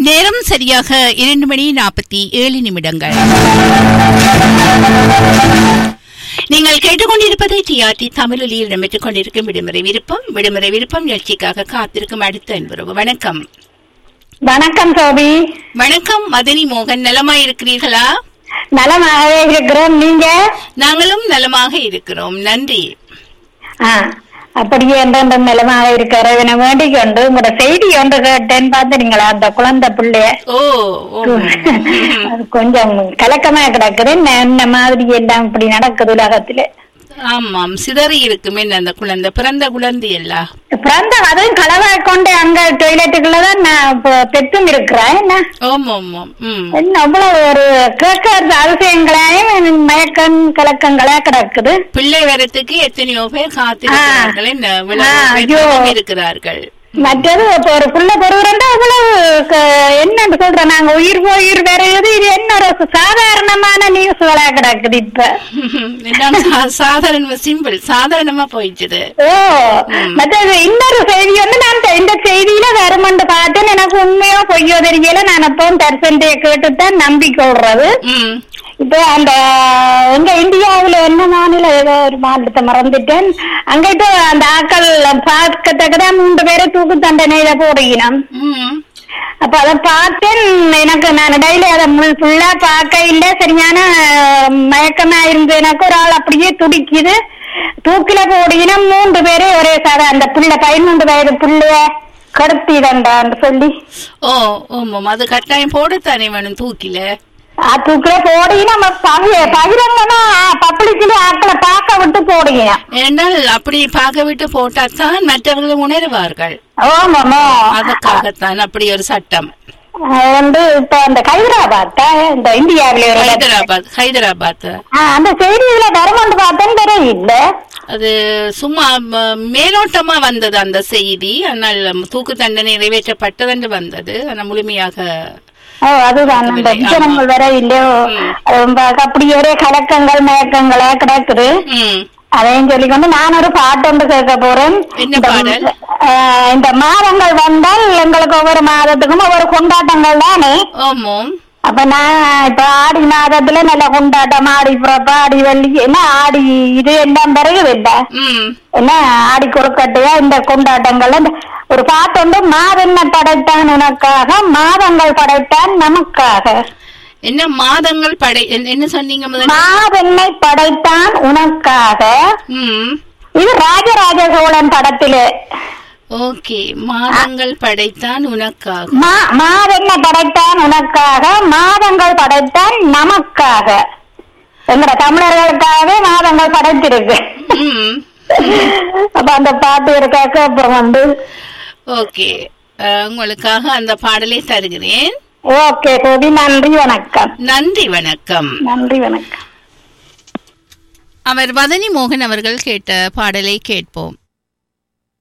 நேரம் சரியாக இரண்டு மணி நாற்பத்தி ஏழு நிமிடங்கள் நீங்கள் கேட்டுக்கொண்டிருப்பது டிஆர்டி தமிழொலியில் இடம்பெற்றுக் கொண்டிருக்கும் விடுமுறை விருப்பம் விடுமுறை விருப்பம் நிகழ்ச்சிக்காக காத்திருக்கும் அடுத்த என்புறவு வணக்கம் வணக்கம் சோபி வணக்கம் மதனி மோகன் நலமாய் இருக்கிறீர்களா நலமாகவே இருக்கிறோம் நீங்க நாங்களும் நலமாக இருக்கிறோம் நன்றி ஆ, அப்படியே எந்தெந்த நிலமாக இருக்கிறவனை வேண்டிக் கொண்டு உங்களோட செய்தி ஒன்று கேட்டேன்னு பாத்துறீங்களா அந்த குழந்தை பிள்ளைய ஓ ஓ அது கொஞ்சம் கலக்கமா கிடக்குது என்ன- என்ன மாதிரி எல்லாம் இப்படி நடக்குது உலகத்துல ஆமாம் சிதறி இருக்குமே அந்த குழந்தை பிறந்த குழந்தை எல்லாம் பிறந்த அதுவும் களவா கொண்டு அங்க டொய்லெட்டுக்குள்ளதான் நான் இப்ப பெத்தும் இருக்கிறேன் என்ன ஓம் ஓம் ஓம் ம் என்ன அவ்வளவு ஒரு கேட்கறது அதிசயங்களையும் மயக்கம் கலக்கங்களா கிடக்குது பிள்ளை வரத்துக்கு எத்தனையோ பேர் காத்திருக்கிறார்கள் என்ன ஆ, விளம்பரம் ஐயோ. பெற்றவரும் இருக்கிறார்கள் மற்றது இப்ப ஒரு புள்ள பொறுவரண்டா அவ்வளவு க- என்னன்னு சொல்றேன் நாங்க உயிர் போய் உயிர் வருது இது என்ன ஒரு சாதாரணமான நியூஸ்களா கிடக்குது இப்ப எல்லாம் சா- சாதாரணமா சிம்பிள் சாதாரணமா போயிடுச்சு ஓ மற்றது இன்னொரு செய்தி வந்து நான் இந்த- இந்த செய்தியில வருமண்டு பார்த்தேன் எனக்கு உண்மையோ பொய்யோ தெரியல நான் அப்பவும் தரிசனத்தைய கேட்டுத்தான் நம்பிக்கை விடுறது ம் இப்போ அந்த எங்க இந்தியாவுல என்ன மாநிலம் ஏதோ ஒரு மாநிலத்தை மறந்துட்டேன் அங்க இப்போ அந்த ஆக்கள் பார்க்கத்தக்கதான் மூன்று பேரை தூக்கு தண்டனையில போடுகிறோம் ம் அப்ப அத பார்த்தேன் எனக்கு நான் டெய்லி அதை முள் ஃபுல்லா பார்க்க இல்ல சரியான அஹ், மயக்கமா இருந்து எனக்கு ஒரு ஆள் அப்படியே துடிக்குது தூக்கில போடினா மூன்று பேரே ஒரே சாதா அந்த பிள்ளை பதிமூன்று வயது பிள்ளைய கடத்திடண்டான்னு சொல்லி ஓ ஓமாம் அது கட்டாயம் போடத்தானே வேணும் தூக்கில ஆ, தூக்கில போடி நம்ம பகிர பகிரங்கமா பப்ளிக்ல ஆக்களை பார்க்க விட்டு போடுங்க ஏனால் அப்படி பார்க்க விட்டு போட்டாத்தான் மற்றவர்கள் உணருவார்கள் ஆமாமா அதுக்காகத்தான் அப்படி ஒரு சட்டம் அது வந்து இப்ப அந்த ஹைதராபாத் இந்த இந்தியாவில ஒரு இடத்துல. ஹைதராபாத் ஹைதராபாத் ஆ, அந்த செய்தியில வருமண்டு பார்த்தேன் தெரியல அது சும்மா ம- மேலோட்டமா வந்தது அந்த செய்தி ஆனால் தூக்கு தண்டனை நிறைவேற்றப்பட்டதென்று வந்தது ஆனால் முழுமையாக ஓ அதுதான் அந்த ஆமா. விஜயங்கள் வர இல்லையோ ம். அது ரொம்ப அப்படி ஒரே கலக்கங்கள் மயக்கங்களா கிடக்குது ம் அதையும் சொல்லிக்கொண்டு நான் ஒரு பாட்டு ஒன்று கேட்க போறேன் என்ன இந்த- பாடல்? ஆஹ், இந்த மாதங்கள் வந்தால் எங்களுக்கு ஒவ்வொரு மாதத்துக்கும் ஒவ்வொரு கொண்டாட்டங்கள் தானே ஆமாம் அப்ப நான் இப்ப ஆடி மாதத்துல நல்ல கொண்டாட்டம் ஆடி பிறப்பு ஆடி வெள்ளி என்ன ஆடி இது எல்லாம் பிறகு இல்ல ம் என்ன ஆடி கொழுக்கட்டையா இந்த கொண்டாட்டங்கள்ல இந்த ஒரு பாட்டு வந்து மாதென்ன படைத்தான் உனக்காக மாதங்கள் படைத்தான் நமக்காக என்ன மாதங்கள் படை என்ன- என்ன சொன்னீங்க முதல்ல மாதென்னை படைத்தான் உனக்காக ம் இது ராஜராஜ சோழன் படத்திலே ஓகே மாதங்கள் படைத்தான் உனக்காக மா மாதென்ன படைத்தான் உனக்காக மாதங்கள் படைத்தான் நமக்காக எங்கட தமிழர்களுக்காகவே மாதங்கள் படைத்திருக்கு ம் அப்ப அந்த பாட்டு இருக்காக்க அப்புறம் வந்து ஓகே அஹ், உங்களுக்காக அந்த பாடலை தருகிறேன் ஓகே கோபி நன்றி வணக்கம் நன்றி வணக்கம் நன்றி வணக்கம் அவர் வதனி மோகன் அவர்கள் கேட்ட பாடலை கேட்போம்